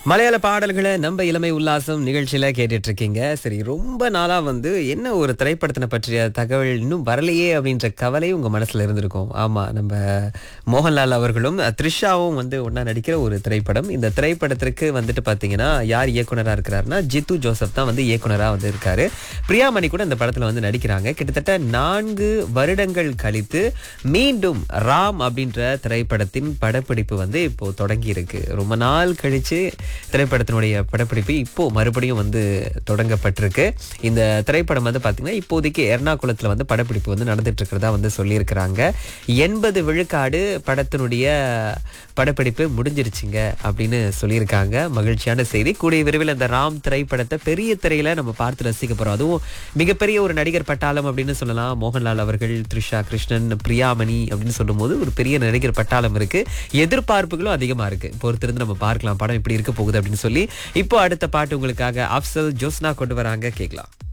மலையாள பாடல்களை நம்ம இளமை உல்லாசம் நிகழ்ச்சியில கேட்டுட்டு இருக்கீங்க சரி ரொம்ப நாளா வந்து என்ன ஒரு திரைப்படத்தினை பற்றிய தகவல் இன்னும் வரலையே அப்படின்ற கவலை உங்க மனசுல இருந்திருக்கும் ஆமா நம்ம மோகன்லால் அவர்களும் த்ரிஷாவும் வந்து ஒண்ணா நடிக்கிற ஒரு திரைப்படம் இந்த திரைப்படத்திற்கு வந்துட்டு பாத்தீங்கன்னா யார் இயக்குனரா இருக்கிறாருன்னா ஜித்து ஜோசப் தான் வந்து இயக்குனரா வந்து இருக்காரு பிரியாமணி கூட இந்த படத்துல வந்து நடிக்கிறாங்க கிட்டத்தட்ட நான்கு வருடங்கள் கழித்து மீண்டும் ராம் அப்படின்ற திரைப்படத்தின் படப்பிடிப்பு வந்து இப்போ தொடங்கி இருக்கு ரொம்ப நாள் கழிச்சு திரைப்படத்தினுடைய படப்பிடிப்பு இப்போ மறுபடியும் வந்து தொடங்கப்பட்டிருக்கு இந்த திரைப்படம் வந்து பாத்தீங்கன்னா இப்போதைக்கு எர்ணாகுளத்துல வந்து படப்பிடிப்பு வந்து நடந்துட்டு இருக்கிறதா வந்து சொல்லியிருக்கிறாங்க எண்பது விழுக்காடு படத்தினுடைய படப்பிடிப்பு முடிஞ்சிருச்சுங்க அப்படின்னு சொல்லியிருக்காங்க மகிழ்ச்சியான செய்தி கூடிய விரைவில் அந்த ராம் திரைப்படத்தை பெரிய திரையில நம்ம பார்த்து ரசிக்க போறோம் அதுவும் மிகப்பெரிய ஒரு நடிகர் பட்டாளம் அப்படின்னு சொல்லலாம் மோகன்லால் அவர்கள் த்ரிஷா கிருஷ்ணன் பிரியாமணி அப்படின்னு சொல்லும்போது ஒரு பெரிய நடிகர் பட்டாளம் இருக்கு எதிர்பார்ப்புகளும் அதிகமா இருக்கு பொறுத்திருந்து நம்ம பார்க்கலாம் படம் இப்படி இருக்க போகுது அப்படின்னு சொல்லி இப்போ அடுத்த பாட்டு உங்களுக்காக அப்சல் ஜோஸ்னா கொண்டு வராங்க கேட்கலாம்